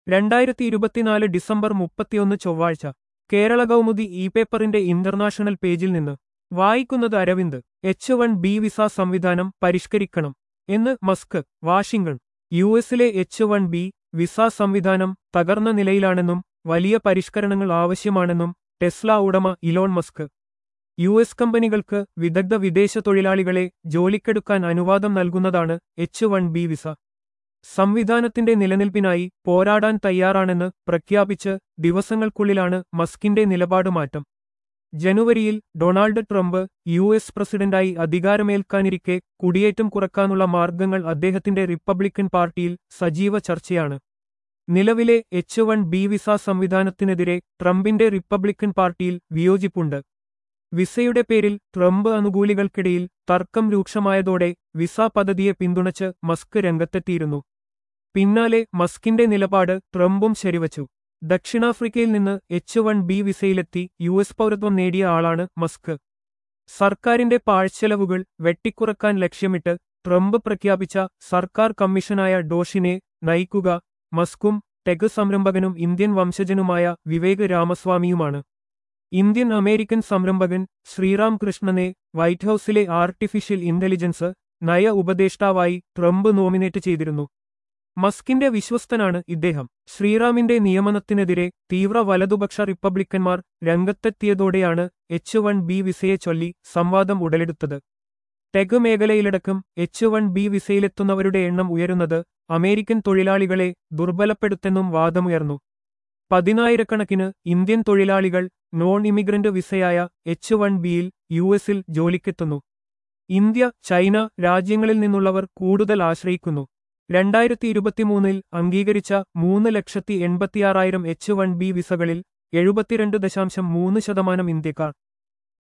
രണ്ടായിരത്തി ഇരുപത്തിനാല് ഡിസംബർ മുപ്പത്തിയൊന്ന് ചൊവ്വാഴ്ച കേരള കൗമുദി ഇ പേപ്പറിന്റെ ഇന്റർനാഷണൽ പേജിൽ നിന്ന് വായിക്കുന്നത് Aravind H one B visa സംവിധാനം പരിഷ്കരിക്കണം എന്ന് മസ്ക് വാഷിംഗ്ടൺ യു എസിലെ എച്ച് വൺ ബി വിസ സംവിധാനം തകർന്ന നിലയിലാണെന്നും വലിയ പരിഷ്കരണങ്ങൾ ആവശ്യമാണെന്നും ടെസ്ല ഉടമ ഇലോൺ മസ്ക് യു എസ് കമ്പനികൾക്ക് വിദഗ്ധ വിദേശ തൊഴിലാളികളെ ജോലിക്കെടുക്കാൻ അനുവാദം നൽകുന്നതാണ് എച്ച് വൺ ബി വിസ സംവിധാനത്തിന്റെ നിലനിൽപ്പിനായി പോരാടാൻ തയ്യാറാണെന്ന് പ്രഖ്യാപിച്ച് ദിവസങ്ങൾക്കുള്ളിലാണ് മസ്കിന്റെ നിലപാട് മാറ്റം ജനുവരിയിൽ ഡൊണാൾഡ് ട്രംപ് യു എസ് പ്രസിഡന്റായി അധികാരമേൽക്കാനിരിക്കെ കുടിയേറ്റം കുറക്കാനുള്ള മാർഗങ്ങൾ അദ്ദേഹത്തിന്റെ റിപ്പബ്ലിക്കൻ പാർട്ടിയിൽ സജീവ ചർച്ചയാണ് നിലവിലെ എച്ച് വൺ ബി വിസ സംവിധാനത്തിനെതിരെ ട്രംപിന്റെ റിപ്പബ്ലിക്കൻ പാർട്ടിയിൽ വിയോജിപ്പുണ്ട് വിസയുടെ പേരിൽ ട്രംപ് അനുകൂലികൾക്കിടയിൽ തർക്കം രൂക്ഷമായതോടെ വിസ പദ്ധതിയെ പിന്തുണച്ച് മസ്ക് രംഗത്തെത്തിയിരുന്നു പിന്നാലെ മസ്കിന്റെ നിലപാട് ട്രംപും ശരിവച്ചു ദക്ഷിണാഫ്രിക്കയിൽ നിന്ന് എച്ച് വൺ ബി വിസയിലെത്തി യു എസ് പൗരത്വം നേടിയ ആളാണ് മസ്ക് സർക്കാരിന്റെ പാഴ്ചെലവുകൾ വെട്ടിക്കുറക്കാൻ ലക്ഷ്യമിട്ട് ട്രംപ് പ്രഖ്യാപിച്ച സർക്കാർ കമ്മീഷനായ ഡോഷിനെ നയിക്കുക മസ്കും ടെക് സംരംഭകനും ഇന്ത്യൻ വംശജനുമായ വിവേക് രാമസ്വാമിയുമാണ് ഇന്ത്യൻ അമേരിക്കൻ സംരംഭകൻ ശ്രീറാം കൃഷ്ണനെ വൈറ്റ് ഹൌസിലെ ആർട്ടിഫിഷ്യൽ ഇന്റലിജൻസ് നയ ഉപദേഷ്ടാവായി ട്രംപ് നോമിനേറ്റ് ചെയ്തിരുന്നു മസ്കിന്റെ വിശ്വസ്തനാണ് ഇദ്ദേഹം ശ്രീറാമിന്റെ നിയമനത്തിനെതിരെ തീവ്ര വലതുപക്ഷ റിപ്പബ്ലിക്കന്മാർ രംഗത്തെത്തിയതോടെയാണ് എച്ച് വൺ ബി വിസയെ ചൊല്ലി സംവാദം ഉടലെടുത്തത് ടെക് മേഖലയിലടക്കം എച്ച് വൺ ബി വിസയിലെത്തുന്നവരുടെ എണ്ണം ഉയരുന്നത് അമേരിക്കൻ തൊഴിലാളികളെ ദുർബലപ്പെടുത്തെന്നും വാദമുയർന്നു പതിനായിരക്കണക്കിന് ഇന്ത്യൻ തൊഴിലാളികൾ നോൺ ഇമിഗ്രന്റ് വിസയായ എച്ച് വൺ ബിയിൽ യു എസിൽ ജോലിക്കെത്തുന്നു ഇന്ത്യ ചൈന രാജ്യങ്ങളിൽ നിന്നുള്ളവർ കൂടുതൽ ആശ്രയിക്കുന്നു രണ്ടായിരത്തി ഇരുപത്തിമൂന്നിൽ അംഗീകരിച്ച മൂന്ന് ലക്ഷത്തി എൺപത്തിയാറായിരം എച്ച് വൺ ബി വിസകളിൽ എഴുപത്തിരണ്ട് ദശാംശം മൂന്ന് ശതമാനം ഇന്ത്യക്കാർ